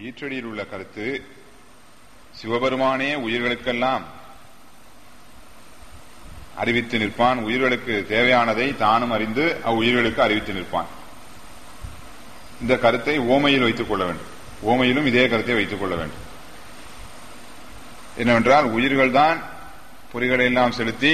ஈற்றடியில் உள்ள கருத்து சிவபெருமானே உயிர்களுக்கெல்லாம் அறிவித்து நிற்பான் உயிர்களுக்கு தேவையானதை தானும் அறிந்து அவ்வுயிர்களுக்கு அறிவித்து நிற்பான் இந்த கருத்தை ஓமையில் வைத்துக் கொள்ள வேண்டும் ஓமையிலும் இதே கருத்தை வைத்துக் கொள்ள வேண்டும் என்னவென்றால் உயிர்கள் தான் பொறிகளை எல்லாம் செலுத்தி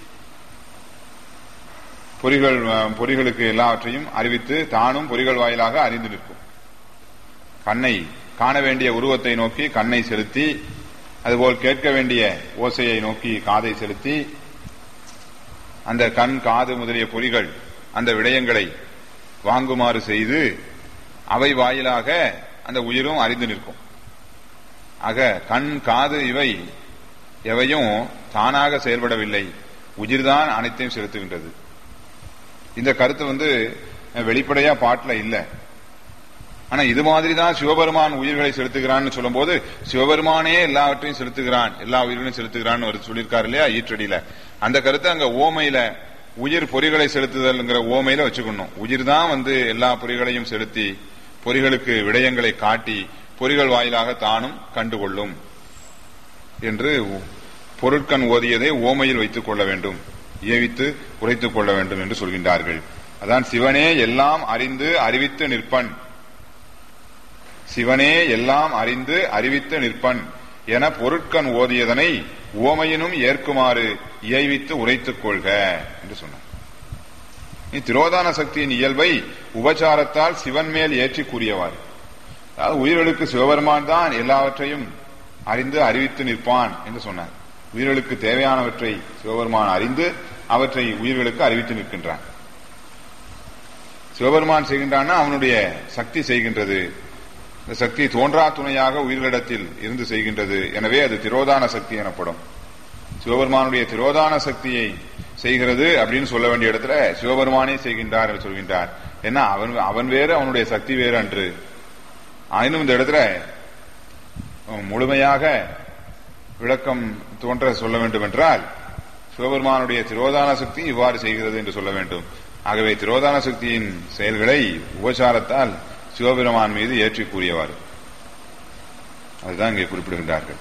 பொறிகள் பொறிகளுக்கு எல்லாவற்றையும் அறிவித்து தானும் பொறிகள் வாயிலாக அறிந்து நிற்கும் கண்ணை காண வேண்டிய உருவத்தை நோக்கி கண்ணை செலுத்தி அதுபோல் கேட்க வேண்டிய ஓசையை நோக்கி காதை செலுத்தி அந்த கண் காது முதலிய பொறிகள் அந்த விடயங்களை வாங்குமாறு செய்து அவை வாயிலாக அந்த உயிரும் அறிந்து நிற்கும் ஆக கண் காது இவை எவையும் தானாக செயல்படவில்லை உயிர்தான் அனைத்தையும் செலுத்துகின்றது இந்த கருத்து வந்து வெளிப்படையா பாட்டுல இல்ல ஆனா இது மாதிரி தான் சிவபெருமான் உயிர்களை செலுத்துகிறான்னு சொல்லும் போது சிவபெருமானே எல்லாவற்றையும் செலுத்துகிறான் எல்லா உயிர்களையும் செலுத்துகிறான்னு ஒரு சொல்லியிருக்காரு இல்லையா ஈற்றடியில அந்த கருத்தை அங்க ஓமையில உயிர் பொறிகளை செலுத்துதல்ங்கிற ஓமையில வச்சுக்கணும் உயிர் தான் வந்து எல்லா பொறிகளையும் செலுத்தி பொறிகளுக்கு விடயங்களை காட்டி பொறிகள் வாயிலாக தானும் கண்டுகொள்ளும் என்று பொருட்கண் ஓதியதை ஓமையில் வைத்துக் கொள்ள வேண்டும் ஏவித்து உரைத்துக் கொள்ள வேண்டும் என்று சொல்கின்றார்கள் அதான் சிவனே எல்லாம் அறிந்து அறிவித்து நிற்பன் சிவனே எல்லாம் அறிந்து அறிவித்து நிற்பன் என பொருட்கண் ஓதியதனை ஓமையினும் ஏற்குமாறு இயைவித்து உரைத்துக் கொள்க என்று சொன்னார் நீ திரோதான சக்தியின் இயல்பை உபச்சாரத்தால் சிவன் மேல் ஏற்றி கூறியவாறு அதாவது உயிர்களுக்கு சிவபெருமான் தான் எல்லாவற்றையும் அறிந்து அறிவித்து நிற்பான் என்று சொன்னார் உயிர்களுக்கு தேவையானவற்றை சிவபெருமான் அறிந்து அவற்றை உயிர்களுக்கு அறிவித்து நிற்கின்றான் சிவபெருமான் செய்கின்றான்னா அவனுடைய சக்தி செய்கின்றது இந்த சக்தி தோன்றா துணையாக உயிர்களிடத்தில் இருந்து செய்கின்றது எனவே அது திரோதான சக்தி எனப்படும் சிவபெருமானுடைய திரோதான சக்தியை செய்கிறது அப்படின்னு சொல்ல வேண்டிய இடத்துல சிவபெருமானே செய்கின்றார் என்று சொல்கின்றார் ஏன்னா அவன் அவன் வேறு அவனுடைய சக்தி வேறு அன்று ஆயினும் இந்த இடத்துல முழுமையாக விளக்கம் தோன்ற சொல்ல வேண்டும் என்றால் சிவபெருமானுடைய திரோதான சக்தி இவ்வாறு செய்கிறது என்று சொல்ல வேண்டும் ஆகவே திரோதான சக்தியின் செயல்களை உபசாரத்தால் சிவபெருமான் மீது ஏற்றி கூறியவாறு அதுதான் இங்கே குறிப்பிடுகின்றார்கள்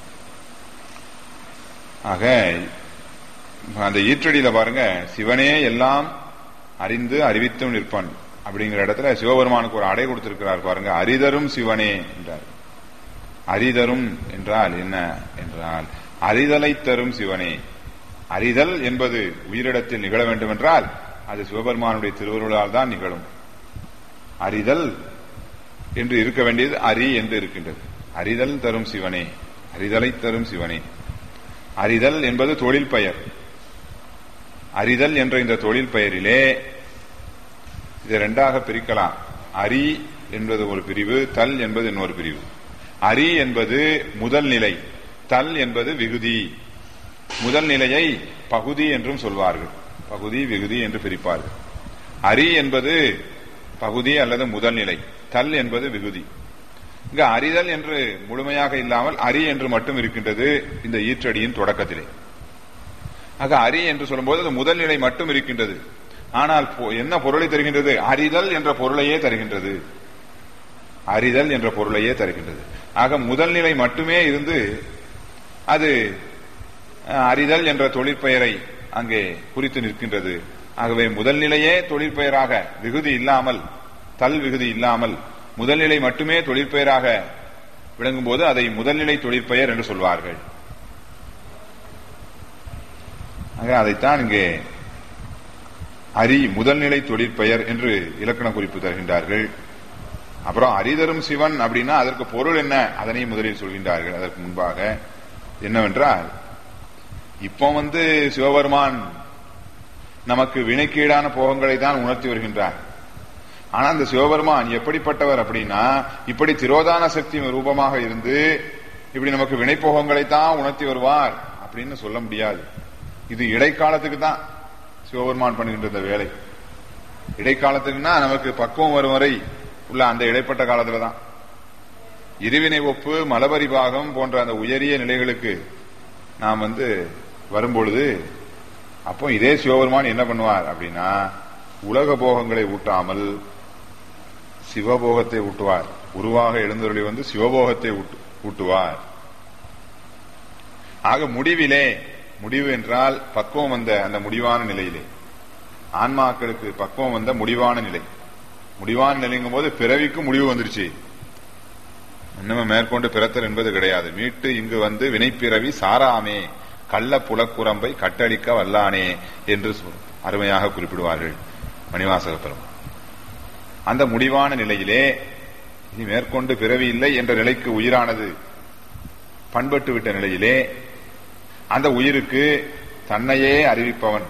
ஆக அந்த ஈற்றடியில பாருங்க சிவனே எல்லாம் அறிந்து அறிவித்தும் நிற்பன் அப்படிங்கிற இடத்துல சிவபெருமானுக்கு ஒரு அடை கொடுத்திருக்கிறார் பாருங்க அரிதரும் சிவனே என்றார் அரிதரும் என்றால் என்ன என்றால் அறிதலை தரும் சிவனே அறிதல் என்பது உயிரிடத்தில் நிகழ வேண்டும் என்றால் அது சிவபெருமானுடைய திருவருளால் தான் நிகழும் அறிதல் என்று இருக்க வேண்டியது அரி என்று இருக்கின்றது அறிதல் தரும் சிவனே அறிதலை தரும் சிவனே அறிதல் என்பது தொழில் பெயர் அறிதல் என்ற இந்த தொழில் பெயரிலே இதை ரெண்டாக பிரிக்கலாம் அரி என்பது ஒரு பிரிவு தல் என்பது இன்னொரு பிரிவு அரி என்பது முதல் நிலை தல் என்பது விகுதி முதல் நிலையை பகுதி என்றும் சொல்வார்கள் பகுதி விகுதி என்று பிரிப்பார்கள் அரி என்பது பகுதி அல்லது முதல் நிலை தல் என்பது விகுதி இங்க அறிதல் என்று முழுமையாக இல்லாமல் அரி என்று மட்டும் இருக்கின்றது இந்த ஈற்றடியின் தொடக்கத்திலே ஆக அரி என்று சொல்லும்போது அது முதல் நிலை மட்டும் இருக்கின்றது ஆனால் என்ன பொருளை தருகின்றது அறிதல் என்ற பொருளையே தருகின்றது அறிதல் என்ற பொருளையே தருகின்றது ஆக முதல் நிலை மட்டுமே இருந்து அது அறிதல் என்ற தொழிற்பெயரை அங்கே குறித்து நிற்கின்றது ஆகவே முதல் நிலையே தொழிற்பெயராக விகுதி இல்லாமல் தல் விகுதி இல்லாமல் முதல்நிலை மட்டுமே தொழிற்பெயராக விளங்கும் போது அதை முதல்நிலை தொழிற்பெயர் என்று சொல்வார்கள் ஆக அதைத்தான் இங்கே அரி முதல்நிலை தொழிற்பெயர் என்று இலக்கண குறிப்பு தருகின்றார்கள் அப்புறம் அரிதரும் சிவன் அப்படின்னா அதற்கு பொருள் என்ன அதனையும் முதலில் சொல்கின்றார்கள் அதற்கு முன்பாக என்னவென்றால் இப்போ வந்து சிவபெருமான் நமக்கு வினைக்கீடான போகங்களை தான் உணர்த்தி வருகின்றார் ஆனா அந்த சிவபெருமான் எப்படிப்பட்டவர் அப்படின்னா இப்படி திரோதான சக்தி ரூபமாக இருந்து இப்படி நமக்கு வினைப்போகங்களை தான் உணர்த்தி வருவார் அப்படின்னு சொல்ல முடியாது இது இடைக்காலத்துக்கு தான் சிவபெருமான் பண்ணுகின்ற இந்த வேலை இடைக்காலத்துக்குன்னா நமக்கு பக்குவம் வரும் வரை உள்ள அந்த இடைப்பட்ட காலத்துல தான் இருவினை ஒப்பு மலபரி பாகம் போன்ற அந்த உயரிய நிலைகளுக்கு நாம் வந்து வரும்பொழுது அப்போ இதே சிவபெருமான் என்ன பண்ணுவார் அப்படின்னா உலக போகங்களை ஊட்டாமல் சிவபோகத்தை ஊட்டுவார் உருவாக எழுந்தருளி வந்து சிவபோகத்தை ஊட்டு- ஊட்டுவார் ஆக முடிவிலே முடிவு என்றால் பக்குவம் வந்த அந்த முடிவான நிலையிலே ஆன்மாக்களுக்கு பக்குவம் வந்த முடிவான நிலை முடிவான நிலைங்கும் போது பிறவிக்கும் முடிவு வந்துருச்சு இன்னும் மேற்கொண்டு பிறத்தல் என்பது கிடையாது மீட்டு இங்கு வந்து வினைப்பிறவி சாராமே கள்ள புலக்குரம்பை கட்டளிக்க வல்லானே என்று சொல்- அருமையாக குறிப்பிடுவார்கள் மணிவாசக பெருமான் அந்த முடிவான நிலையிலே இனி மேற்கொண்டு பிறவி இல்லை என்ற நிலைக்கு உயிரானது பண்பட்டு விட்ட நிலையிலே அந்த உயிருக்கு தன்னையே அறிவிப்பவன்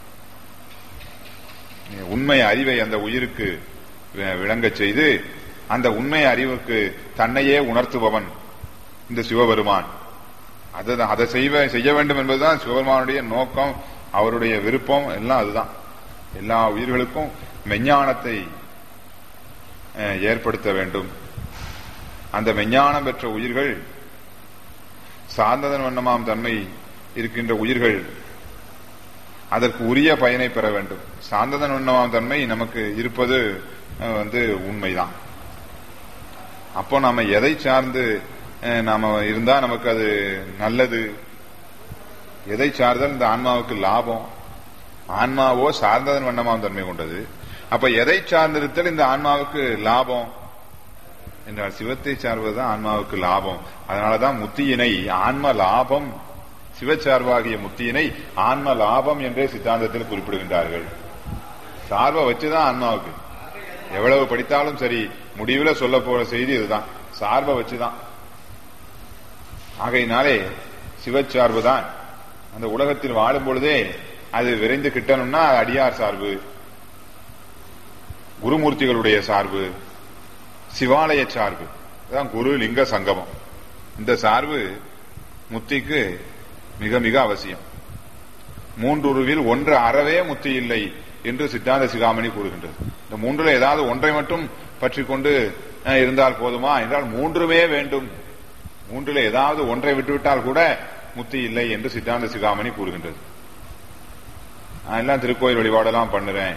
உண்மை அறிவை அந்த உயிருக்கு வி- விளங்கச் செய்து அந்த உண்மை அறிவுக்கு தன்னையே உணர்த்துபவன் இந்த சிவபெருமான் அதுதான் அதை செய்வ செய்ய வேண்டும் என்பதுதான் சிவபெருமானுடைய நோக்கம் அவருடைய விருப்பம் எல்லாம் அதுதான் எல்லா உயிர்களுக்கும் மெஞ்ஞானத்தை அஹ், ஏற்படுத்த வேண்டும் அந்த மெஞ்ஞானம் பெற்ற உயிர்கள் சார்ந்ததன் வண்ணமாம் தன்மை இருக்கின்ற உயிர்கள் அதற்கு உரிய பயனை பெற வேண்டும் சார்ந்ததன் வண்ணமாம் தன்மை நமக்கு இருப்பது அஹ், வந்து உண்மைதான் அப்போ நாம எதை சார்ந்து அஹ், நாம இருந்தா நமக்கு அது நல்லது எதை சார்ந்தால் இந்த ஆன்மாவுக்கு லாபம் ஆன்மாவோ சார்ந்ததன் வண்ணமாம் தன்மை கொண்டது அப்ப எதை சார்ந்திருத்தல் இந்த ஆன்மாவுக்கு லாபம் என்றால் சிவத்தை சார்வதுதான் ஆன்மாவுக்கு லாபம் அதனாலதான் முத்தியினை ஆன்ம லாபம் சிவச்சார்வாகிய முத்தியினை ஆன்ம லாபம் என்றே சித்தாந்தத்தில் குறிப்பிடுகின்றார்கள் சார்பை வச்சுதான் ஆன்மாவுக்கு எவ்வளவு படித்தாலும் சரி முடிவுல சொல்ல போற செய்தி இதுதான் சார்பை வச்சுதான் ஆகையினாலே சிவச்சார்பு தான் அந்த உலகத்தில் வாழும் பொழுதே அது விரைந்து கிட்டணும்னா அது அடியார் சார்பு குருமூர்த்திகளுடைய சார்பு சிவாலய சார்பு அதான் குரு லிங்க சங்கமம் இந்த சார்பு முத்திக்கு மிக மிக அவசியம் மூன்றுருவில் ஒன்று அறவே முத்தி இல்லை என்று சித்தாந்த சிகாமணி கூறுகின்றது இந்த மூன்றுல ஏதாவது ஒன்றை மட்டும் பற்றி கொண்டு அஹ், இருந்தால் போதுமா என்றால் மூன்றுமே வேண்டும் மூன்றுல ஏதாவது ஒன்றை விட்டுவிட்டால் கூட முத்தி இல்லை என்று சித்தாந்த சிகாமணி கூறுகின்றது நான் எல்லாம் திருக்கோயில் வழிபாடெல்லாம் பண்ணுறேன்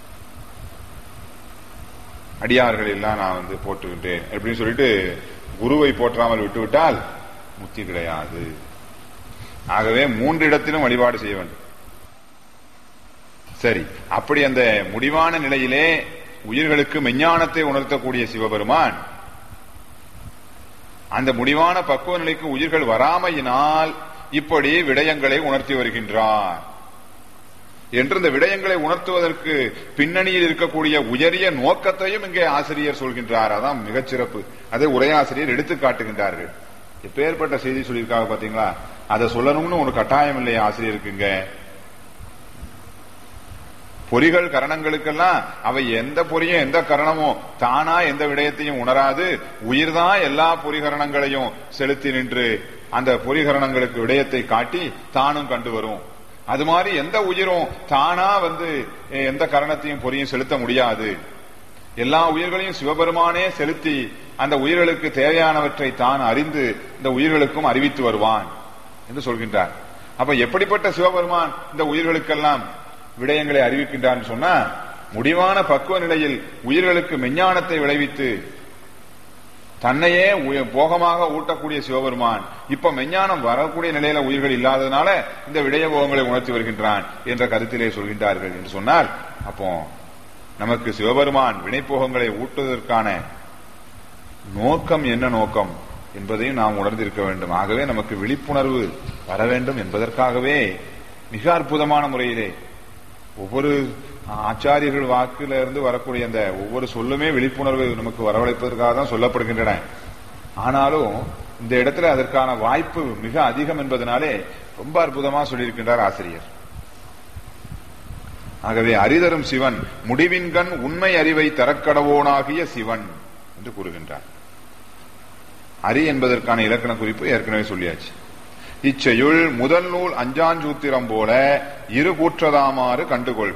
அடியார்கள் எல்லாம் நான் வந்து போற்றுகின்றேன் அப்படின்னு சொல்லிட்டு குருவை போற்றாமல் விட்டுவிட்டால் முத்தி கிடையாது ஆகவே மூன்று இடத்திலும் வழிபாடு செய்ய வேண்டும் சரி அப்படி அந்த முடிவான நிலையிலே உயிர்களுக்கு மெஞ்ஞானத்தை உணர்த்தக்கூடிய சிவபெருமான் அந்த முடிவான பக்குவ நிலைக்கு உயிர்கள் வராமையினால் இப்படி விடயங்களை உணர்த்தி வருகின்றார் என்று இந்த விடயங்களை உணர்த்துவதற்கு பின்னணியில் இருக்கக்கூடிய உயரிய நோக்கத்தையும் இங்கே ஆசிரியர் சொல்கின்றார் அதான் மிகச்சிறப்பு அதை உரையாசிரியர் எடுத்து காட்டுகின்றார்கள் எப்பேற்பட்ட செய்தி சொல்லியிருக்காங்க பாத்தீங்களா அதை சொல்லணும்னு ஒரு கட்டாயம் இல்லை ஆசிரியருக்குங்க பொறிகள் கரணங்களுக்கெல்லாம் அவை எந்த பொறியும் எந்த கரணமோ தானா எந்த விடயத்தையும் உணராது உயிர்தான் எல்லா பொறிகரணங்களையும் செலுத்தி நின்று அந்த பொறிகரணங்களுக்கு விடயத்தை காட்டி தானும் கண்டு வரும் அது மாதிரி எந்த உயிரும் தானா வந்து அஹ், எந்த கரணத்தையும் பொறியும் செலுத்த முடியாது எல்லா உயிர்களையும் சிவபெருமானே செலுத்தி அந்த உயிர்களுக்கு தேவையானவற்றை தான் அறிந்து இந்த உயிர்களுக்கும் அறிவித்து வருவான் என்று சொல்கின்றார் அப்ப எப்படிப்பட்ட சிவபெருமான் இந்த உயிர்களுக்கெல்லாம் விடயங்களை அறிவிக்கின்றான் சொன்னா முடிவான பக்குவ நிலையில் உயிர்களுக்கு மெஞ்ஞானத்தை விளைவித்து தன்னையே உய- போகமாக ஊட்டக்கூடிய சிவபெருமான் இப்ப மெஞ்ஞானம் வரக்கூடிய நிலையில உயிர்கள் இல்லாததுனால இந்த விடய போகங்களை உணர்த்தி வருகின்றான் என்ற கருத்திலே சொல்கின்றார்கள் என்று சொன்னால் அப்போ நமக்கு சிவபெருமான் வினைப்போகங்களை ஊட்டுவதற்கான நோக்கம் என்ன நோக்கம் என்பதையும் நாம் உணர்ந்திருக்க வேண்டும் ஆகவே நமக்கு விழிப்புணர்வு வர வேண்டும் என்பதற்காகவே மிக அற்புதமான முறையிலே ஒவ்வொரு ஆச்சாரியர்கள் வாக்குல இருந்து வரக்கூடிய அந்த ஒவ்வொரு சொல்லுமே விழிப்புணர்வு நமக்கு வரவழைப்பதற்காக தான் சொல்லப்படுகின்றன ஆனாலும் இந்த இடத்துல அதற்கான வாய்ப்பு மிக அதிகம் என்பதனாலே ரொம்ப அற்புதமா சொல்லியிருக்கின்றார் ஆசிரியர் ஆகவே அரிதரும் சிவன் முடிவின்கண் உண்மை அறிவை தரக்கடவோனாகிய சிவன் என்று கூறுகின்றார் அரி என்பதற்கான இலக்கண குறிப்பு ஏற்கனவே சொல்லியாச்சு இச்செயுள் முதல் நூல் அஞ்சாஞ்சூத்திரம் போல இரு கூற்றதாமாறு கண்டுகொள்க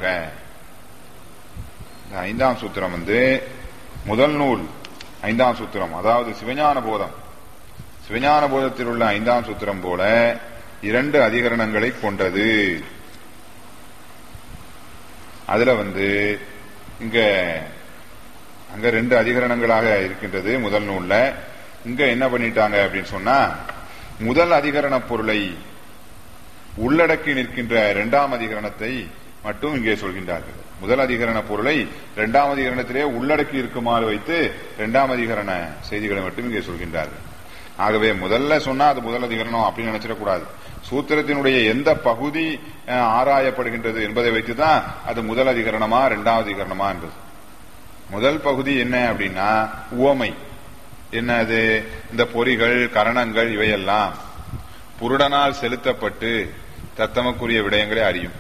இந்த ஐந்தாம் சூத்திரம் வந்து முதல் நூல் ஐந்தாம் சூத்திரம் அதாவது சிவஞான போதம் சிவஞான போதத்தில் உள்ள ஐந்தாம் சூத்திரம் போல இரண்டு அதிகரணங்களை கொண்டது அதுல வந்து இங்க அங்க ரெண்டு அதிகரணங்களாக இருக்கின்றது முதல் நூல்ல இங்க என்ன பண்ணிட்டாங்க அப்படின்னு சொன்னா முதல் அதிகரண பொருளை உள்ளடக்கி நிற்கின்ற இரண்டாம் அதிகரணத்தை மட்டும் இங்கே சொல்கின்றார்கள் முதல் அதிகரண பொருளை இரண்டாம் அதிகரணத்திலே உள்ளடக்கி இருக்குமாறு வைத்து இரண்டாம் அதிகரண செய்திகளை மட்டும் இங்கே சொல்கின்றார்கள் ஆகவே முதல்ல சொன்னா அது முதல் அதிகரணம் அப்படின்னு நினைச்சிடக்கூடாது சூத்திரத்தினுடைய எந்த பகுதி அஹ், ஆராயப்படுகின்றது என்பதை வைத்துதான் அது முதல் அதிகரணமா இரண்டாவது அதிகரணமா என்பது முதல் பகுதி என்ன அப்படின்னா உவமை என்ன அது இந்த பொறிகள் கரணங்கள் இவையெல்லாம் புருடனால் செலுத்தப்பட்டு தத்தமக்குரிய விடயங்களை அறியும்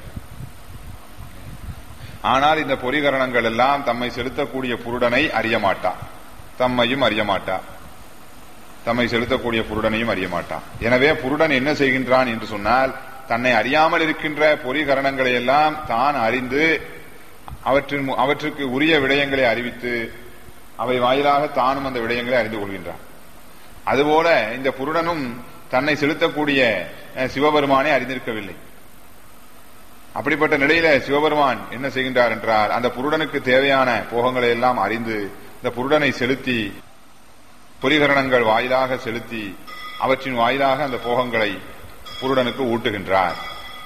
ஆனால் இந்த பொறிகரணங்கள் எல்லாம் தம்மை செலுத்தக்கூடிய புருடனை அறிய மாட்டா தம்மையும் அறிய மாட்டா தம்மை செலுத்தக்கூடிய புருடனையும் அறிய மாட்டான் எனவே புருடன் என்ன செய்கின்றான் என்று சொன்னால் தன்னை அறியாமல் இருக்கின்ற பொறிகரணங்களை எல்லாம் தான் அறிந்து அவற்றின் மு- அவற்றுக்கு உரிய விடயங்களை அறிவித்து அவை வாயிலாக தானும் அந்த விடயங்களை அறிந்து கொள்கின்றான் அதுபோல இந்த புருடனும் தன்னை செலுத்தக்கூடிய அஹ், சிவபெருமானை அறிந்திருக்கவில்லை அப்படிப்பட்ட நிலையில சிவபெருமான் என்ன செய்கின்றார் என்றால் அந்த புருடனுக்கு தேவையான போகங்களை எல்லாம் அறிந்து இந்த புருடனை செலுத்தி பொறிகரணங்கள் வாயிலாக செலுத்தி அவற்றின் வாயிலாக அந்த போகங்களை புருடனுக்கு ஊட்டுகின்றார்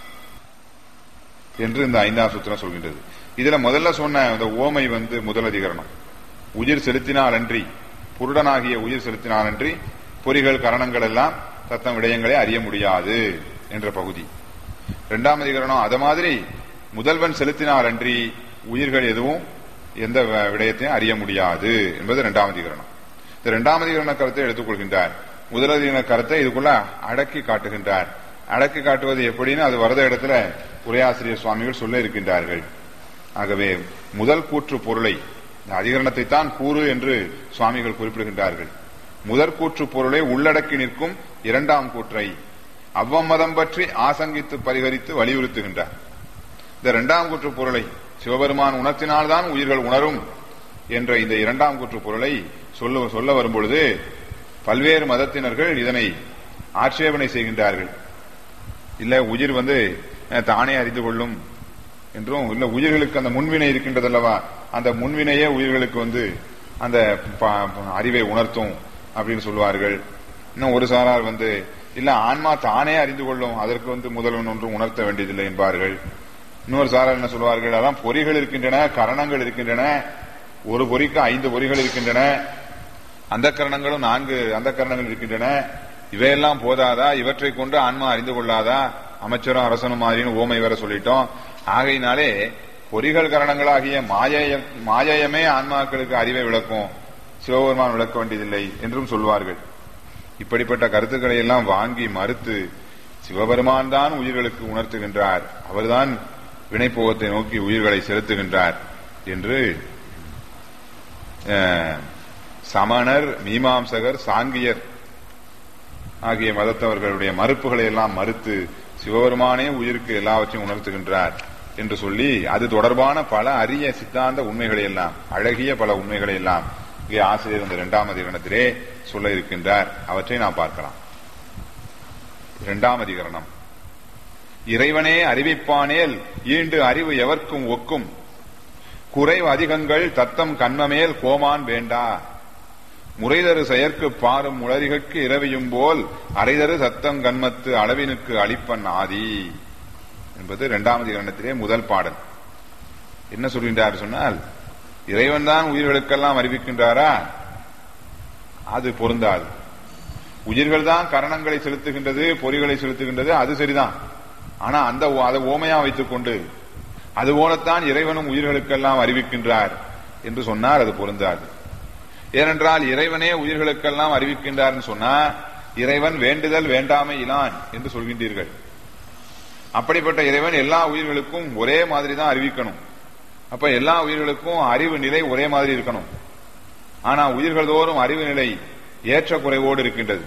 என்று இந்த ஐந்தாம் சூத்திரம் சொல்கின்றது இதுல முதல்ல சொன்ன இந்த ஓமை வந்து முதல் அதிகரணம் உயிர் செலுத்தினால் அன்றி புருடனாகிய உயிர் செலுத்தினால் அன்றி பொறிகள் கரணங்கள் எல்லாம் தத்தம் விடயங்களை அறிய முடியாது என்ற பகுதி இரண்டாம் அதிகரணம் அத மாதிரி முதல்வன் செலுத்தினால் அன்றி உயிர்கள் எதுவும் எந்த வ- விடயத்தையும் அறிய முடியாது என்பது இரண்டாம் அதிகரணம் இந்த இரண்டாம் அதிகரண கருத்தை எடுத்துக்கொள்கின்றார் முதல் அதிகரண கருத்தை இதுக்குள்ள அடக்கி காட்டுகின்றார் அடக்கி காட்டுவது எப்படின்னு அது வரத இடத்துல உரையாசிரியர் சுவாமிகள் சொல்ல இருக்கின்றார்கள் ஆகவே முதல் கூற்று பொருளை இந்த அதிகரணத்தை தான் கூறு என்று சுவாமிகள் குறிப்பிடுகின்றார்கள் முதற் கூற்று பொருளை உள்ளடக்கி நிற்கும் இரண்டாம் கூற்றை அவ்வம்மதம் பற்றி ஆசங்கித்து பரிகரித்து வலியுறுத்துகின்றார் இந்த இரண்டாம் கூற்று பொருளை சிவபெருமான் உணர்த்தினால்தான் உயிர்கள் உணரும் என்ற இந்த இரண்டாம் கூற்று பொருளை சொல்ல சொல்ல வரும்பொழுது பல்வேறு மதத்தினர்கள் இதனை ஆட்சேபனை செய்கின்றார்கள் இல்ல உயிர் வந்து அஹ், தானே அறிந்து கொள்ளும் என்றும் இல்ல உயிர்களுக்கு அந்த முன்வினை இருக்கின்றது அல்லவா அந்த முன்வினையே உயிர்களுக்கு வந்து அந்த ப- ப- அறிவை உணர்த்தும் அப்படின்னு சொல்லுவார்கள் இன்னும் ஒரு சாரார் வந்து இல்ல ஆன்மா தானே அறிந்து கொள்ளும் அதற்கு வந்து முதல்வன் ஒன்றும் உணர்த்த வேண்டியதில்லை என்பார்கள் இன்னொரு சாரார் என்ன சொல்வார்கள் அதான் பொறிகள் இருக்கின்றன கரணங்கள் இருக்கின்றன ஒரு பொறிக்கு ஐந்து பொறிகள் இருக்கின்றன அந்த கரணங்களும் நான்கு அந்த கரணங்கள் இருக்கின்றன இவையெல்லாம் போதாதா இவற்றை கொண்டு ஆன்மா அறிந்து கொள்ளாதா அமைச்சரும் அரசனும் மாதிரின்னு ஓமை வேற சொல்லிட்டோம் ஆகையினாலே பொறிகள் கரணங்களாகிய மாயய மாயயமே ஆன்மாக்களுக்கு அறிவை விளக்கும் சிவபெருமான் விளக்க வேண்டியதில்லை என்றும் சொல்வார்கள் இப்படிப்பட்ட கருத்துக்களை எல்லாம் வாங்கி மறுத்து சிவபெருமான் தான் உயிர்களுக்கு உணர்த்துகின்றார் அவர்தான் வினைப்போகத்தை நோக்கி உயிர்களை செலுத்துகின்றார் என்று அஹ், சமணர் மீமாம்சகர் சாங்கியர் ஆகிய மதத்தவர்களுடைய மறுப்புகளை எல்லாம் மறுத்து சிவபெருமானே உயிருக்கு எல்லாவற்றையும் உணர்த்துகின்றார் என்று சொல்லி அது தொடர்பான பல அரிய சித்தாந்த உண்மைகளை எல்லாம் அழகிய பல உண்மைகளை எல்லாம் இங்கே ஆசிரியர் இந்த இரண்டாம் அதிகரணத்திலே சொல்ல இருக்கின்றார் அவற்றை நாம் பார்க்கலாம் இரண்டாம் அதிகரணம் இறைவனே அறிவிப்பானேல் ஈண்டு அறிவு எவர்க்கும் ஒக்கும் குறைவு அதிகங்கள் தத்தம் கண்மமேல் கோமான் வேண்டா முறைதரு செயற்கு பாரும் உளறிகற்கு இரவியும் போல் அரைதரு சத்தம் கண்மத்து அளவினுக்கு அளிப்பன் ஆதி என்பது இரண்டாம் அதிகரணத்திலே முதல் பாடல் என்ன சொல்கின்றார் சொன்னால் இறைவன் தான் உயிர்களுக்கெல்லாம் அறிவிக்கின்றாரா அது பொருந்தாது உயிர்கள் தான் கரணங்களை செலுத்துகின்றது பொறிகளை செலுத்துகின்றது அது சரிதான் ஆனா அந்த ஓ- அதை ஓமையா வைத்துக் கொண்டு அதுபோலத்தான் இறைவனும் உயிர்களுக்கெல்லாம் அறிவிக்கின்றார் என்று சொன்னார் அது பொருந்தாது ஏனென்றால் இறைவனே உயிர்களுக்கெல்லாம் அறிவிக்கின்றார்னு சொன்னா இறைவன் வேண்டுதல் வேண்டாமை இலான் என்று சொல்கின்றீர்கள் அப்படிப்பட்ட இறைவன் எல்லா உயிர்களுக்கும் ஒரே மாதிரி தான் அறிவிக்கணும் அப்ப எல்லா உயிர்களுக்கும் அறிவு நிலை ஒரே மாதிரி இருக்கணும் ஆனா உயிர்கள் தோறும் அறிவு நிலை ஏற்ற குறைவோடு இருக்கின்றது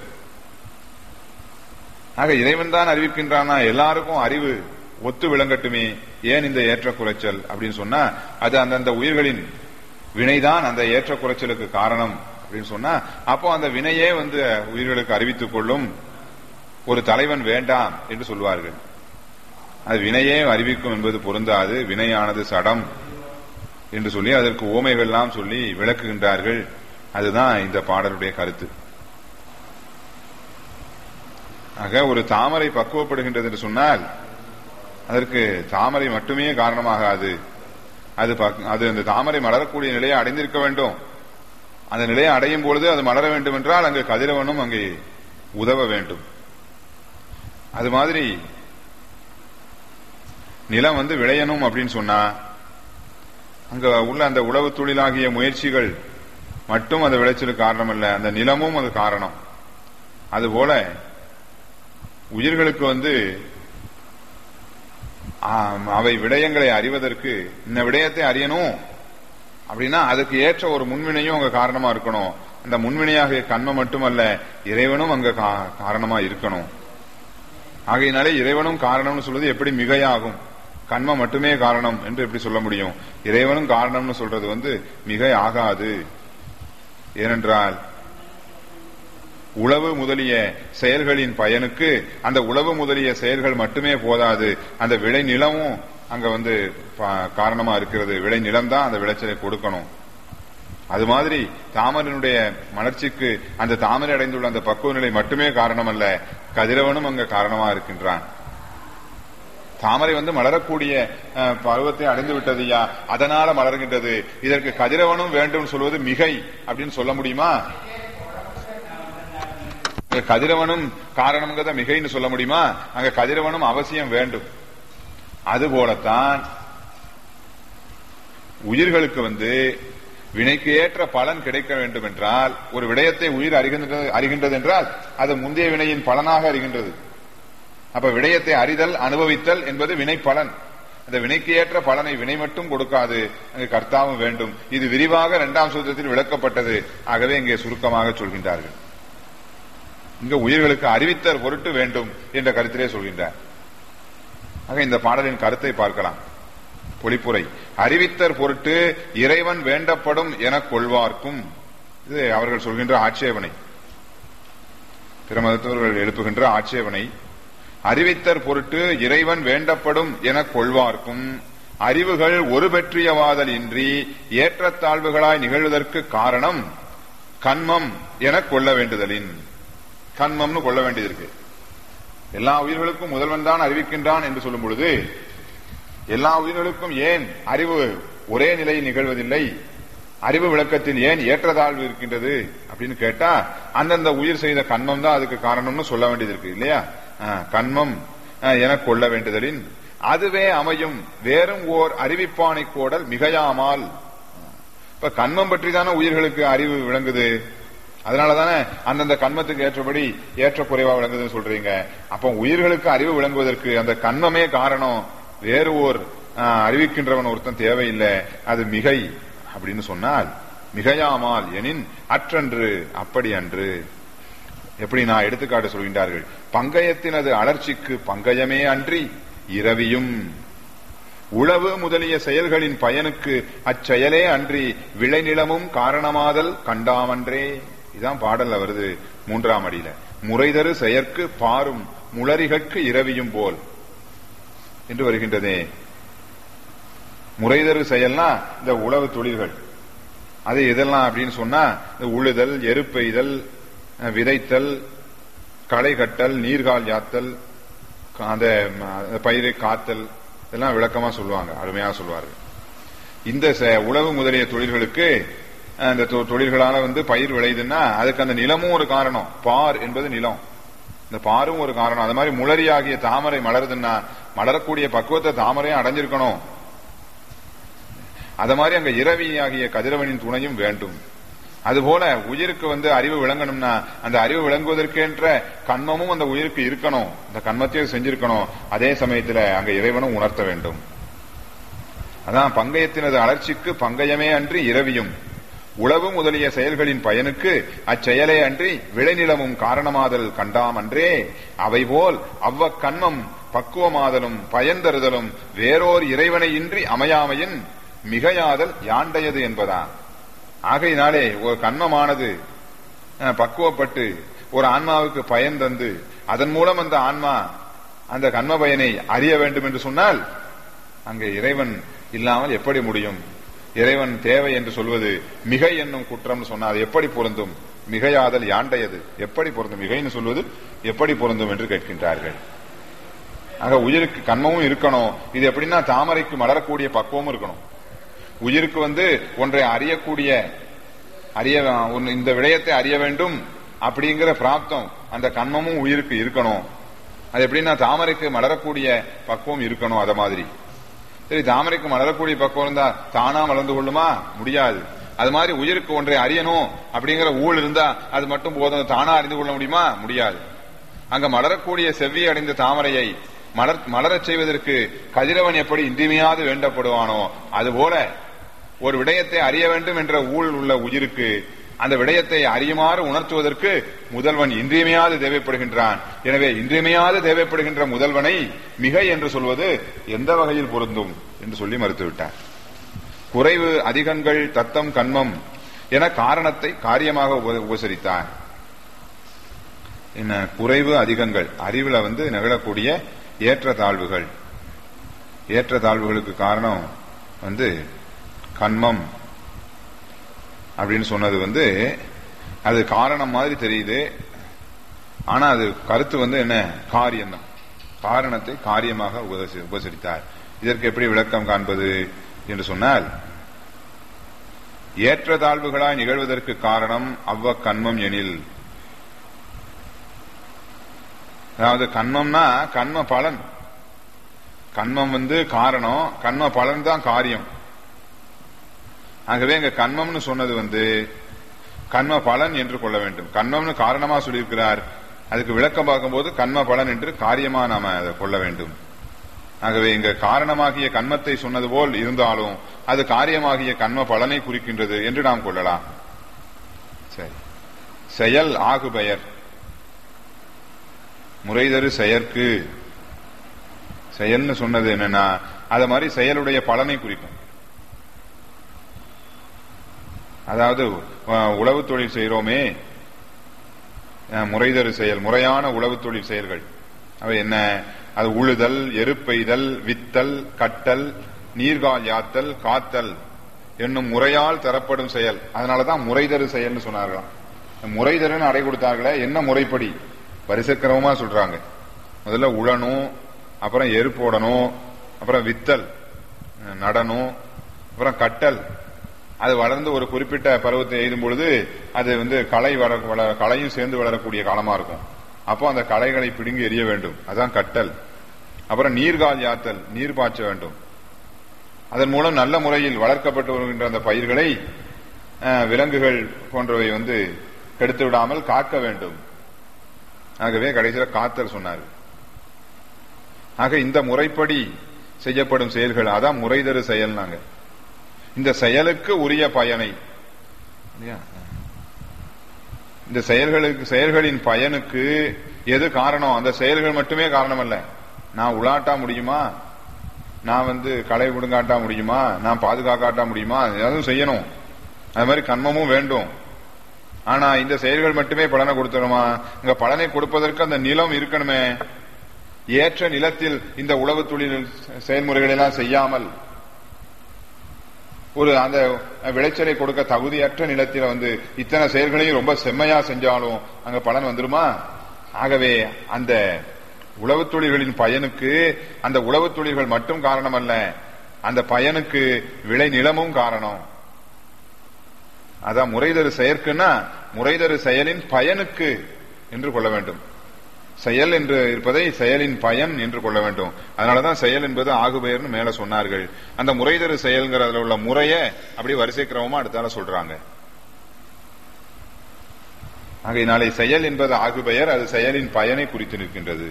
ஆக இறைவன் தான் அறிவிக்கின்றானா எல்லாருக்கும் அறிவு ஒத்து விளங்கட்டுமே ஏன் இந்த ஏற்ற குறைச்சல் அப்படின்னு சொன்னா அது அந்தந்த உயிர்களின் வினைதான் அந்த ஏற்ற குறைச்சலுக்கு காரணம் அப்படின்னு சொன்னா அப்போ அந்த வினையே வந்து உயிர்களுக்கு அறிவித்துக் கொள்ளும் ஒரு தலைவன் வேண்டாம் என்று சொல்வார்கள் அது வினையே அறிவிக்கும் என்பது பொருந்தாது வினையானது சடம் என்று சொல்லி அதற்கு ஓமைகள் எல்லாம் சொல்லி விளக்குகின்றார்கள் அதுதான் இந்த பாடலுடைய கருத்து ஆக ஒரு தாமரை பக்குவப்படுகின்றது என்று சொன்னால் அதற்கு தாமரை மட்டுமே காரணமாகாது அது பக்- அது அந்த தாமரை மலரக்கூடிய நிலையை அடைந்திருக்க வேண்டும் அந்த நிலையை அடையும் பொழுது அது மலர வேண்டும் என்றால் அங்கு கதிரவனும் அங்கே உதவ வேண்டும் அது மாதிரி நிலம் வந்து விளையணும் அப்படின்னு சொன்னா அங்க உள்ள அந்த உழவு தொழிலாகிய முயற்சிகள் மட்டும் அந்த விளைச்சலுக்கு காரணம் அல்ல அந்த நிலமும் அது காரணம் அதுபோல உயிர்களுக்கு வந்து ஆம், அவை விடயங்களை அறிவதற்கு இந்த விடயத்தை அறியணும் அப்படின்னா அதுக்கு ஏற்ற ஒரு முன்வினையும் அங்க காரணமா இருக்கணும் அந்த முன்வினையாக கண்மம் மட்டுமல்ல இறைவனும் அங்க கா- காரணமா இருக்கணும் ஆகையினாலே இறைவனும் காரணம்னு சொல்வது எப்படி மிகையாகும் கண்மம் மட்டுமே காரணம் என்று எப்படி சொல்ல முடியும் இறைவனும் காரணம்னு சொல்றது வந்து மிகை ஆகாது ஏனென்றால் உழவு முதலிய செயல்களின் பயனுக்கு அந்த உழவு முதலிய செயல்கள் மட்டுமே போதாது அந்த விளை நிலமும் அங்க வந்து பா- காரணமா இருக்கிறது விளை நிலம் தான் அந்த விளைச்சலை கொடுக்கணும் அது மாதிரி தாமரனுடைய மலர்ச்சிக்கு அந்த தாமரை அடைந்துள்ள அந்த பக்குவ நிலை மட்டுமே காரணம் அல்ல கதிரவனும் அங்க காரணமா இருக்கின்றான் தாமரை வந்து மலரக்கூடிய அஹ், பருவத்தை அடைந்து விட்டதுயா அதனால மலர்கின்றது இதற்கு கதிரவனும் வேண்டும் சொல்வது மிகை அப்படின்னு சொல்ல முடியுமா இங்க கதிரவனும் காரணம்ங்கிறத மிகைன்னு சொல்ல முடியுமா அங்க கதிரவனும் அவசியம் வேண்டும் அதுபோலத்தான் உயிர்களுக்கு வந்து வினைக்கு ஏற்ற பலன் கிடைக்க வேண்டும் என்றால் ஒரு விடயத்தை உயிர் அறிகின்றது அறிகின்றது என்றால் அது முந்தைய வினையின் பலனாக அறிகின்றது அப்ப விடயத்தை அறிதல் அனுபவித்தல் என்பது வினை பலன் அந்த வினைக்கு ஏற்ற பலனை வினை மட்டும் கொடுக்காது அங்கு கர்த்தாவும் வேண்டும் இது விரிவாக இரண்டாம் சூத்திரத்தில் விளக்கப்பட்டது ஆகவே இங்கே சுருக்கமாக சொல்கின்றார்கள் இங்க உயிர்களுக்கு அறிவித்தல் பொருட்டு வேண்டும் என்ற கருத்திலே சொல்கின்றார் ஆக இந்த பாடலின் கருத்தை பார்க்கலாம் பொழிப்புரை அறிவித்தற் பொருட்டு இறைவன் வேண்டப்படும் என கொள்வார்க்கும் இது அவர்கள் சொல்கின்ற ஆட்சேபனை பிற மதத்தவர்கள் எழுப்புகின்ற ஆட்சேபனை அறிவித்தற் பொருட்டு இறைவன் வேண்டப்படும் என கொள்வார்க்கும் அறிவுகள் ஒரு பெற்றியவாதல் இன்றி ஏற்றத்தாழ்வுகளாய் நிகழ்வதற்கு காரணம் கண்மம் என கொள்ள வேண்டுதலின் கண்மம்னு கொள்ள வேண்டியது எல்லா உயிர்களுக்கும் முதல்வன் தான் அறிவிக்கின்றான் என்று சொல்லும் பொழுது எல்லா உயிர்களுக்கும் ஏன் அறிவு ஒரே நிலையில் நிகழ்வதில்லை அறிவு விளக்கத்தில் ஏன் ஏற்றதாழ்வு இருக்கின்றது அப்படின்னு கேட்டா அந்தந்த உயிர் செய்த கண்மம் தான் அதுக்கு காரணம்னு சொல்ல வேண்டியது இருக்கு இல்லையா ஆ, கண்மம் ஆ, என கொள்ள வேண்டுதலின் அதுவே அமையும் வேறும் ஓர் அறிவிப்பானை கோடல் மிகையாமால் இப்ப கண்மம் பற்றி தானே உயிர்களுக்கு அறிவு விளங்குது அதனாலதானே அந்தந்த கண்மத்துக்கு ஏற்றபடி ஏற்ற குறைவா விளங்குதுன்னு சொல்றீங்க அப்போ உயிர்களுக்கு அறிவு விளங்குவதற்கு அந்த கண்மமே காரணம் வேறு ஓர் ஆ, அறிவிக்கின்றவன் ஒருத்தன் தேவையில்லை அது மிகை அப்படின்னு சொன்னால் மிகையாமால் எனின் அற்றன்று அப்படி அன்று எப்படி நான் எடுத்துக்காட்டு சொல்கின்றார்கள் பங்கயத்தினது அலர்ச்சிக்கு பங்கயமே அன்றி இரவியும் உழவு முதலிய செயல்களின் பயனுக்கு அச்செயலே அன்றி விளைநிலமும் காரணமாதல் கண்டாமன்றே இதான் பாடல்ல வருது மூன்றாம் அடியில முறைதரு செயற்கு பாரும் முளரிகட்கு இரவியும் போல் என்று வருகின்றதே முறைதரு செயல்னா இந்த உழவு தொழில்கள் அது எதெல்லாம் அப்படின்னு சொன்னா இந்த உழுதல் எருப்பெய்தல் அஹ், விதைத்தல் களை கட்டல் நீர்கால் யாத்தல் கா- அந்த ம, அந்த பயிரை காத்தல் இதெல்லாம் விளக்கமா சொல்லுவாங்க அருமையா சொல்லுவார்கள் இந்த ச- உழவு முதலிய தொழில்களுக்கு அஹ், இந்த தொ- தொழில்களால வந்து பயிர் விளையுதுன்னா அதுக்கு அந்த நிலமும் ஒரு காரணம் பார் என்பது நிலம் இந்த பாரும் ஒரு காரணம் அது மாதிரி முளரியாகிய தாமரை மலருதுன்னா மலரக்கூடிய பக்குவத்தை தாமரையும் அடைஞ்சிருக்கணும் அது மாதிரி அங்க இரவி ஆகிய கதிரவனின் துணையும் வேண்டும் அதுபோல உயிருக்கு வந்து அறிவு விளங்கணும்னா அந்த அறிவு விளங்குவதற்கென்ற கண்மமும் அந்த உயிருக்கு இருக்கணும் அந்த கண்மத்தையும் செஞ்சிருக்கணும் அதே சமயத்துல அங்க இறைவனும் உணர்த்த வேண்டும் அதான் பங்கயத்தினது அலர்ச்சிக்கு பங்கயமே அன்றி இரவியும் உளவு முதலிய செயல்களின் பயனுக்கு அச்செயலே அன்றி விளைநிலமும் காரணமாதல் கண்டாம் அன்றே அவைபோல் அவ்வ கண்மம் பக்குவமாதலும் பயன்தருதலும் வேறோர் இறைவனை இன்றி அமையாமையின் மிகையாதல் யாண்டையது என்பதா ஆகையினாலே ஒரு கண்மமானது அஹ், பக்குவப்பட்டு ஒரு ஆன்மாவுக்கு பயன் தந்து அதன் மூலம் அந்த ஆன்மா அந்த கண்ம பயனை அறிய வேண்டும் என்று சொன்னால் அங்கே இறைவன் இல்லாமல் எப்படி முடியும் இறைவன் தேவை என்று சொல்வது மிகை என்னும் குற்றம் சொன்னா அது எப்படி பொருந்தும் மிகையாதல் யாண்டையது எப்படி பொருந்தும் மிகைன்னு சொல்வது எப்படி பொருந்தும் என்று கேட்கின்றார்கள் ஆக உயிருக்கு கண்மமும் இருக்கணும் இது எப்படின்னா தாமரைக்கு மலரக்கூடிய பக்குவமும் இருக்கணும் உயிருக்கு வந்து ஒன்றை அறியக்கூடிய அறிய ஒன்னு- இந்த விடயத்தை அறிய வேண்டும் அப்படிங்கிற பிராப்தம் அந்த கண்மமும் உயிருக்கு இருக்கணும் அது எப்படின்னா தாமரைக்கு மலரக்கூடிய பக்குவம் இருக்கணும் அத மாதிரி சரி தாமரைக்கு மலரக்கூடிய பக்குவம் இருந்தா தானா மலர்ந்து கொள்ளுமா முடியாது அது மாதிரி உயிருக்கு ஒன்றை அறியணும் அப்படிங்கிற ஊழ் இருந்தா அது மட்டும் போதும் தானா அறிந்து கொள்ள முடியுமா முடியாது அங்க மலரக்கூடிய செவ்வி அடைந்த தாமரையை மலர் மலரச் செய்வதற்கு கதிரவன் எப்படி இன்றியமையாது வேண்டப்படுவானோ அதுபோல ஒரு விடயத்தை அறிய வேண்டும் என்ற ஊழ் உள்ள உயிருக்கு அந்த விடயத்தை அறியுமாறு உணர்த்துவதற்கு முதல்வன் இன்றியமையாது தேவைப்படுகின்றான் எனவே இன்றியமையாது தேவைப்படுகின்ற முதல்வனை மிகை என்று சொல்வது எந்த வகையில் பொருந்தும் என்று சொல்லி மறுத்துவிட்டார் குறைவு அதிகங்கள் தத்தம் கண்மம் என காரணத்தை காரியமாக உப- உபசரித்தார் என்ன குறைவு அதிகங்கள் அறிவுல வந்து நிகழக்கூடிய ஏற்ற தாழ்வுகள் ஏற்ற தாழ்வுகளுக்கு காரணம் வந்து கண்மம் அப்படின்னு சொன்னது வந்து அது காரணம் மாதிரி தெரியுது ஆனா அது கருத்து வந்து என்ன காரியம்தான் காரணத்தை காரியமாக உபதேசி- உபசரித்தார் இதற்கு எப்படி விளக்கம் காண்பது என்று சொன்னால் ஏற்ற தாழ்வுகளாய் நிகழ்வதற்கு காரணம் அவ்வ கண்மம் எனில் அதாவது கண்மம்னா கண்ம பலன் கண்மம் வந்து காரணம் கண்ம பலன் தான் காரியம் ஆகவே இங்க கண்மம்னு சொன்னது வந்து கண்ம பலன் என்று கொள்ள வேண்டும் கண்மம்னு காரணமா சொல்லியிருக்கிறார் அதுக்கு விளக்கம் பார்க்கும்போது கண்ம பலன் என்று காரியமா நாம அதை கொள்ள வேண்டும் ஆகவே இங்க காரணமாகிய கண்மத்தை சொன்னது போல் இருந்தாலும் அது காரியமாகிய கண்ம பலனை குறிக்கின்றது என்று நாம் கொள்ளலாம் சரி செயல் ஆகு பெயர் முறைதரு செயற்கு செயல்னு சொன்னது என்னன்னா அது மாதிரி செயலுடைய பலனை குறிக்கும் அதாவது அஹ், உழவு தொழில் செய்கிறோமே அஹ், முறைதரு செயல் முறையான உழவு தொழில் செயல்கள் அவை என்ன அது உழுதல் எருப்பெய்தல் வித்தல் கட்டல் நீர்கால் யாத்தல் காத்தல் என்னும் முறையால் தரப்படும் செயல் அதனாலதான் முறைதரு செயல்னு சொன்னார்களாம் முறைதருன்னு அடை கொடுத்தார்களே என்ன முறைப்படி வரிசைக்கிரமமா சொல்றாங்க முதல்ல உழணும் அப்புறம் எரு போடணும் அப்புறம் வித்தல் அஹ், நடணும் அப்புறம் கட்டல் அது வளர்ந்து ஒரு குறிப்பிட்ட பருவத்தை எய்தும் பொழுது அது வந்து களை வளர வள- களையும் சேர்ந்து வளரக்கூடிய காலமா இருக்கும் அப்போ அந்த களைகளை பிடுங்கி எறிய வேண்டும் அதான் கட்டல் அப்புறம் நீர்கால் யாத்தல் நீர் பாய்ச்ச வேண்டும் அதன் மூலம் நல்ல முறையில் வளர்க்கப்பட்டு வருகின்ற அந்த பயிர்களை அஹ், விலங்குகள் போன்றவை வந்து கெடுத்து விடாமல் காக்க வேண்டும் ஆகவே கடைசியில காத்தல் சொன்னார் ஆக இந்த முறைப்படி செய்யப்படும் செயல்கள் அதான் முறைதரு செயல்னாங்க இந்த செயலுக்கு உரிய பயனை இல்லையா? இந்த செயல்களுக்கு செயல்களின் பயனுக்கு எது காரணம் அந்த செயல்கள் மட்டுமே காரணம் அல்ல நான் உலாட்டா முடியுமா நான் வந்து களை விடுங்காட்டா முடியுமா நான் பாதுகாக்காட்டா முடியுமா எதுவும் செய்யணும் அது மாதிரி கண்மமும் வேண்டும் ஆனா இந்த செயல்கள் மட்டுமே பலனை கொடுத்துருமா இங்க பலனை கொடுப்பதற்கு அந்த நிலம் இருக்கணுமே ஏற்ற நிலத்தில் இந்த உழவு தொழில் செயல்முறைகள் எல்லாம் செய்யாமல் ஒரு அந்த விளைச்சலை கொடுக்க தகுதியற்ற நிலத்தில் வந்து இத்தனை செயல்களையும் ரொம்ப செம்மையா செஞ்சாலும் அங்க பலன் வந்துருமா ஆகவே அந்த உழவுத் தொழில்களின் பயனுக்கு அந்த உழவுத் தொழில்கள் மட்டும் காரணம் அல்ல அந்த பயனுக்கு விளை நிலமும் காரணம் அதான் முறைதரு செயற்குன்னா முறைதரு செயலின் பயனுக்கு என்று கொள்ள வேண்டும் செயல் என்று இருப்பதை செயலின் பயன் என்று கொள்ள வேண்டும் அதனாலதான் செயல் என்பது ஆகுபெயர்னு மேல சொன்னார்கள் அந்த முறைதரு செயல்ங்கிறதுல உள்ள முறைய அப்படி வரிசை கிரமமா அடுத்தால சொல்றாங்க ஆகையினாலே செயல் என்பது ஆகுபெயர் அது செயலின் பயனை குறித்து நிற்கின்றது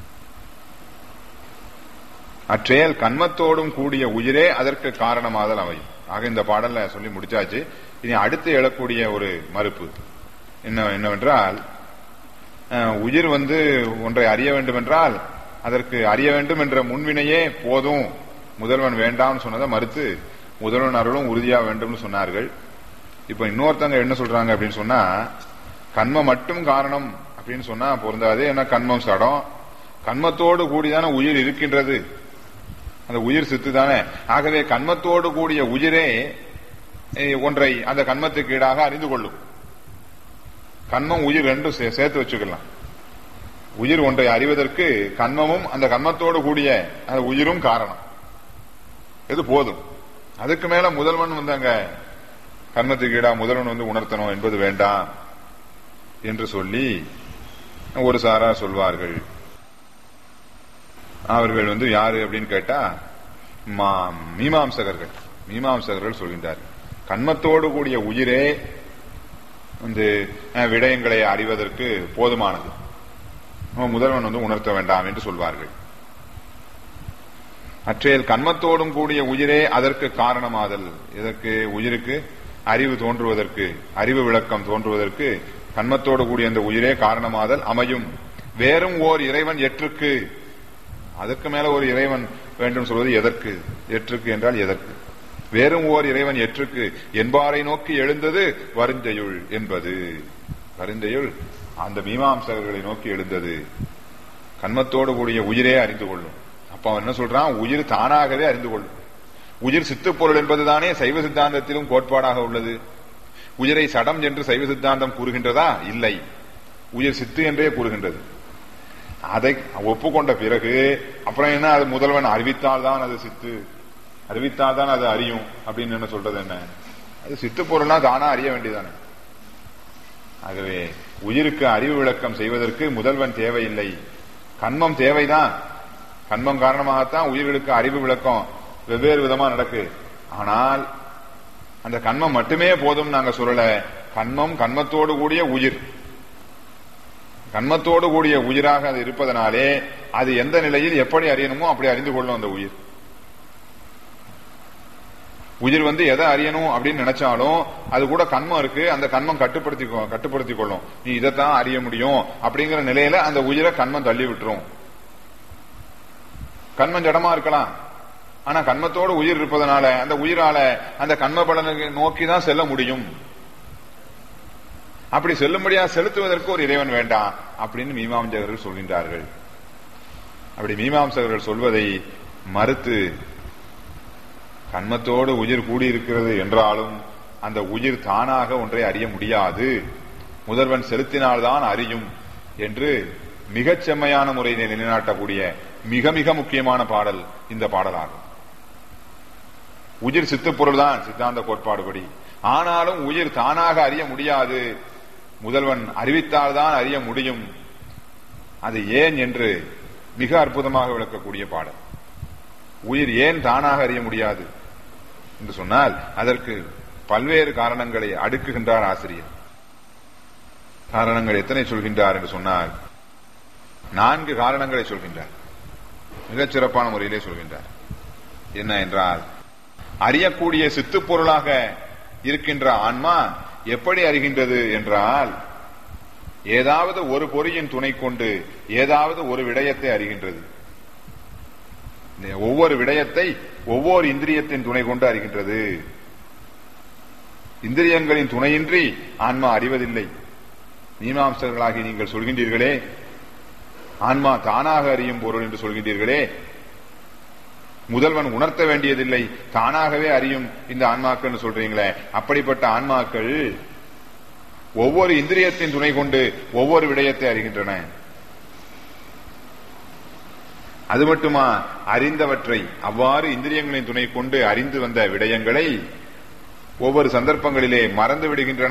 அச்செயல் கண்மத்தோடும் கூடிய உயிரே அதற்கு காரணமாதல் அமையும் ஆக இந்த பாடல்ல சொல்லி முடிச்சாச்சு இனி அடுத்து எழக்கூடிய ஒரு மறுப்பு என்ன என்னவென்றால் அஹ், உயிர் வந்து ஒன்றை அறிய வேண்டும் என்றால் அதற்கு அறிய வேண்டும் என்ற முன்வினையே போதும் முதல்வன் வேண்டாம்னு சொன்னதை மறுத்து முதல்வன் அருளும் உறுதியா வேண்டும்னு சொன்னார்கள் இப்ப இன்னொருத்தங்க என்ன சொல்றாங்க அப்படின்னு சொன்னா கண்மம் மட்டும் காரணம் அப்படின்னு சொன்னா பொருந்தாது ஏன்னா கண்மம் சடம் கண்மத்தோடு கூடிதானே உயிர் இருக்கின்றது அந்த உயிர் சித்து தானே ஆகவே கண்மத்தோடு கூடிய உயிரே அஹ், ஒன்றை அந்த கண்மத்துக்கு ஈடாக அறிந்து கொள்ளும் கண்மம் உயிர் ரெண்டும் சே- சேர்த்து வச்சுக்கலாம் உயிர் ஒன்றை அறிவதற்கு கண்மமும் அந்த கண்மத்தோடு கூடிய அந்த உயிரும் காரணம் இது போதும் அதுக்கு மேல முதல்வன் வந்து அங்க கண்மத்துக்கு ஈடா முதல்வன் வந்து உணர்த்தணும் என்பது வேண்டாம் என்று சொல்லி ஒரு சாரா சொல்வார்கள் அவர்கள் வந்து யாரு அப்படின்னு கேட்டா மா- மீமாம்சகர்கள் மீமாம்சகர்கள் சொல்கின்றார்கள் கண்மத்தோடு கூடிய உயிரே வந்து அஹ், விடயங்களை அறிவதற்கு போதுமானது நம்ம முதல்வன் வந்து உணர்த்த வேண்டாம் என்று சொல்வார்கள் அற்றையில் கண்மத்தோடும் கூடிய உயிரே அதற்கு காரணமாதல் இதற்கு உயிருக்கு அறிவு தோன்றுவதற்கு அறிவு விளக்கம் தோன்றுவதற்கு கண்மத்தோடு கூடிய அந்த உயிரே காரணமாதல் அமையும் வேறும் ஓர் இறைவன் எற்றுக்கு அதுக்கு மேல ஒரு இறைவன் வேண்டும் சொல்வது எதற்கு எற்றுக்கு என்றால் எதற்கு வேறும் ஓர் இறைவன் எற்றுக்கு என்பாரை நோக்கி எழுந்தது வருஞ்செயுள் என்பது வருஞ்செயுள் அந்த மீமாம்சகர்களை நோக்கி எழுந்தது கண்மத்தோடு கூடிய உயிரே அறிந்து கொள்ளும் அப்ப அவன் என்ன சொல்றான் உயிர் தானாகவே அறிந்து கொள்ளும் உயிர் சித்துப்பொருள் என்பதுதானே சைவ சித்தாந்தத்திலும் கோட்பாடாக உள்ளது உயிரை சடம் என்று சைவ சித்தாந்தம் கூறுகின்றதா இல்லை உயிர் சித்து என்றே கூறுகின்றது அதை ஒப்புக்கொண்ட பிறகு அப்புறம் என்ன அது முதல்வன் அறிவித்தால் தான் அது சித்து அறிவித்தால் தான் அது அறியும் அப்படின்னு என்ன சொல்றது என்ன அது சித்து பொருள்னா தானா அறிய வேண்டியதானே ஆகவே உயிருக்கு அறிவு விளக்கம் செய்வதற்கு முதல்வன் தேவையில்லை கண்மம் தேவைதான் கண்மம் காரணமாகத்தான் உயிர்களுக்கு அறிவு விளக்கம் வெவ்வேறு விதமா நடக்கு ஆனால் அந்த கண்மம் மட்டுமே போதும் நாங்க சொல்லல கண்மம் கண்மத்தோடு கூடிய உயிர் கண்மத்தோடு கூடிய உயிராக அது இருப்பதனாலே அது எந்த நிலையில் எப்படி அறியணுமோ அப்படி அறிந்து கொள்ளும் அந்த உயிர் உயிர் வந்து எதை அறியணும் அப்படின்னு நினைச்சாலும் அது கூட கண்மம் இருக்கு அந்த கண்மம் கட்டுப்படுத்தி கட்டுப்படுத்தி கொள்ளும் நீ இதைத்தான் அறிய முடியும் அப்படிங்கிற நிலையில அந்த உயிரை கண்மம் தள்ளி விட்டுரும் கண்மம் ஜடமா இருக்கலாம் ஆனா கண்மத்தோடு உயிர் இருப்பதனால அந்த உயிரால அந்த கண்ம பலனுக்கு நோக்கி தான் செல்ல முடியும் அப்படி செல்லும்படியா செலுத்துவதற்கு ஒரு இறைவன் வேண்டாம் அப்படின்னு மீமாம்சகர்கள் சொல்கின்றார்கள் அப்படி மீமாம்சகர்கள் சொல்வதை மறுத்து கண்மத்தோடு உயிர் கூடியிருக்கிறது என்றாலும் அந்த உயிர் தானாக ஒன்றை அறிய முடியாது முதல்வன் செலுத்தினால்தான் அறியும் என்று மிகச் செம்மையான முறையினை நிலைநாட்டக்கூடிய மிக மிக முக்கியமான பாடல் இந்த பாடலாகும் உயிர் சித்துப்பொருள் தான் சித்தாந்த கோட்பாடுபடி ஆனாலும் உயிர் தானாக அறிய முடியாது முதல்வன் அறிவித்தால்தான் அறிய முடியும் அது ஏன் என்று மிக அற்புதமாக விளக்கக்கூடிய பாடல் உயிர் ஏன் தானாக அறிய முடியாது என்று சொன்னால் அதற்கு பல்வேறு காரணங்களை அடுக்குகின்றார் ஆசிரியர் காரணங்கள் எத்தனை சொல்கின்றார் என்று சொன்னால் நான்கு காரணங்களை சொல்கின்றார் மிகச் சிறப்பான முறையிலே சொல்கின்றார் என்ன என்றால் அறியக்கூடிய சித்துப் பொருளாக இருக்கின்ற ஆன்மா எப்படி அறிகின்றது என்றால் ஏதாவது ஒரு பொறியின் துணை கொண்டு ஏதாவது ஒரு விடயத்தை அறிகின்றது ஒவ்வொரு விடயத்தை ஒவ்வொரு இந்திரியத்தின் துணை கொண்டு அறிகின்றது இந்திரியங்களின் துணையின்றி ஆன்மா அறிவதில்லை மீமாம்சர்களாகி நீங்கள் சொல்கின்றீர்களே ஆன்மா தானாக அறியும் பொருள் என்று சொல்கின்றீர்களே முதல்வன் உணர்த்த வேண்டியதில்லை தானாகவே அறியும் இந்த ஆன்மாக்கள் சொல்றீங்களே அப்படிப்பட்ட ஆன்மாக்கள் ஒவ்வொரு இந்திரியத்தின் துணை கொண்டு ஒவ்வொரு விடயத்தை அறிகின்றன அது மட்டுமா அறிந்தவற்றை அவ்வாறு இந்திரியங்களின் துணை கொண்டு அறிந்து வந்த விடயங்களை ஒவ்வொரு சந்தர்ப்பங்களிலே மறந்து விடுகின்றன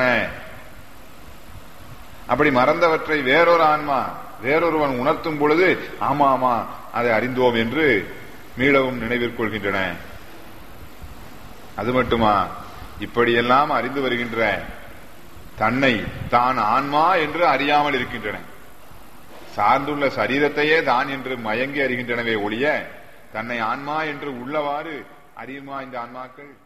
அப்படி மறந்தவற்றை வேறொரு ஆன்மா வேறொருவன் உணர்த்தும் பொழுது ஆமா ஆமா அதை அறிந்தோம் என்று மீளவும் நினைவிற்கொள்கின்றன அது மட்டுமா இப்படியெல்லாம் அறிந்து வருகின்ற தன்னை தான் ஆன்மா என்று அறியாமல் இருக்கின்றன சார்ந்துள்ள சரீரத்தையே தான் என்று மயங்கி அறிகின்றனவே ஒழிய தன்னை ஆன்மா என்று உள்ளவாறு அறியுமா இந்த ஆன்மாக்கள்